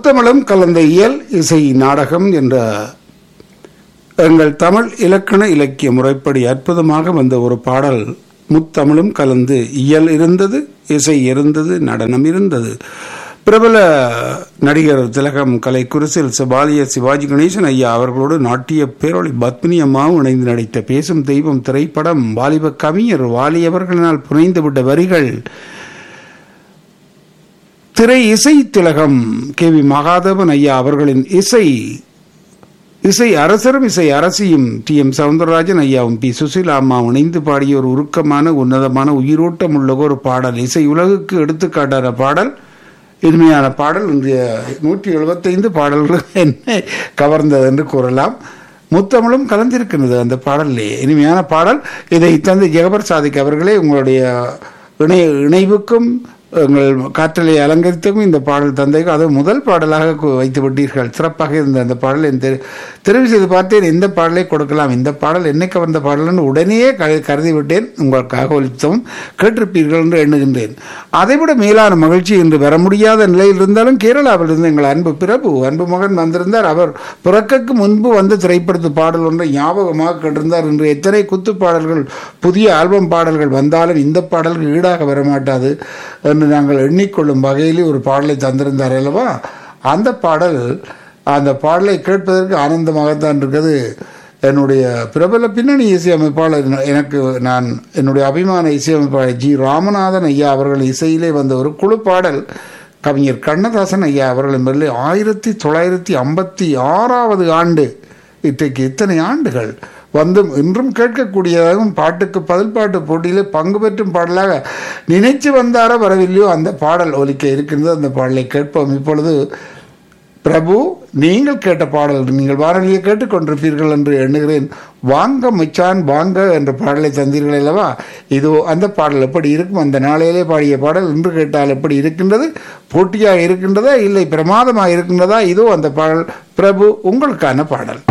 முத்தமிழும் கலந்த இயல் இசை நாடகம் என்ற எங்கள் தமிழ் இலக்கண இலக்கிய முறைப்படி அற்புதமாக வந்த ஒரு பாடல் முத்தமிழும் கலந்து இயல் இருந்தது இசை இருந்தது நடனம் இருந்தது பிரபல நடிகர் திலகம் கலை குருசில் சிவாலிய சிவாஜி கணேசன் ஐயா அவர்களோடு நாட்டிய பேரொளி பத்மினி அம்மாவும் இணைந்து நடித்த பேசும் தெய்வம் திரைப்படம் வாலிப கவிஞர் வாலி அவர்களினால் புனைந்துவிட்ட வரிகள் திரை இசை திலகம் கே வி மகாதேவன் ஐயா அவர்களின் இசை இசை அரசரும் இசை அரசியும் டி எம் சவுந்தரராஜன் ஐயாவும் பி சுசீலா அம்மா இணைந்து பாடிய ஒரு உருக்கமான உன்னதமான உயிரோட்டம் உள்ள ஒரு பாடல் இசை உலகுக்கு எடுத்துக்காட்டான பாடல் இனிமையான பாடல் இன்றைய நூற்றி எழுபத்தைந்து பாடல்கள் என்ன கவர்ந்தது என்று கூறலாம் முத்தமிழும் கலந்திருக்கிறது அந்த பாடலிலே இனிமையான பாடல் இதை தந்தை ஜெகபர் சாதிக் அவர்களே உங்களுடைய இணை இணைவுக்கும் உங்கள் காற்றலை அலங்கரித்துக்கும் இந்த பாடல் தந்தைக்கும் அது முதல் பாடலாக கு- வைத்து விட்டீர்கள் சிறப்பாக இருந்த அந்த பாடல் என் தெரி- தெரிவு செய்து பார்த்தேன் இந்த பாடலை கொடுக்கலாம் இந்த பாடல் என்னை கவர்ந்த பாடல் உடனே க- கருதி விட்டேன் உங்களுக்காக ஒலித்தவும் கேட்டிருப்பீர்கள் என்று எண்ணுகின்றேன் அதைவிட மேலான மகிழ்ச்சி இன்று வர முடியாத நிலையில் இருந்தாலும் கேரளாவில் இருந்து எங்கள் அன்பு பிரபு அன்பு மகன் வந்திருந்தார் அவர் பிறக்கக்கு முன்பு வந்து திரைப்படத்து பாடல் ஒன்றை ஞாபகமாக கேட்டிருந்தார் இன்று எத்தனை குத்து பாடல்கள் புதிய ஆல்பம் பாடல்கள் வந்தாலும் இந்த பாடலுக்கு ஈடாக வரமாட்டாது என்று நாங்கள் எண்ணிக்கொள்ளும் வகையிலே ஒரு பாடலை தந்திருந்தார் அல்லவா அந்த பாடல் அந்த பாடலை கேட்பதற்கு ஆனந்தமாகத்தான் இருக்குது என்னுடைய பிரபல பின்னணி இசையமைப்பாளர் எனக்கு நான் என்னுடைய அபிமான இசையமைப்பாளர் ஜி ராமநாதன் ஐயா அவர்கள் இசையிலே வந்த ஒரு குழு பாடல் கவிஞர் கண்ணதாசன் ஐயா அவர்களின் மேலே ஆயிரத்தி தொள்ளாயிரத்தி ஐம்பத்தி ஆறாவது ஆண்டு இன்றைக்கு இத்தனை ஆண்டுகள் வந்தும் இன்றும் கேட்கக்கூடியதாகவும் பாட்டுக்கு பதில் பாட்டு போட்டியிலே பங்கு பெற்றும் பாடலாக நினைச்சு வந்தாரோ வரவில்லையோ அந்த பாடல் ஒலிக்க இருக்கின்றது அந்த பாடலை கேட்போம் இப்பொழுது பிரபு நீங்கள் கேட்ட பாடல் நீங்கள் வானொலியை கேட்டுக்கொண்டிருப்பீர்கள் என்று எண்ணுகிறேன் வாங்க மச்சான் வாங்க என்ற பாடலை தந்தீர்கள் அல்லவா இதோ அந்த பாடல் எப்படி இருக்கும் அந்த நாளையிலே பாடிய பாடல் இன்று கேட்டால் எப்படி இருக்கின்றது போட்டியாக இருக்கின்றதா இல்லை பிரமாதமாக இருக்கின்றதா இதோ அந்த பாடல் பிரபு உங்களுக்கான பாடல்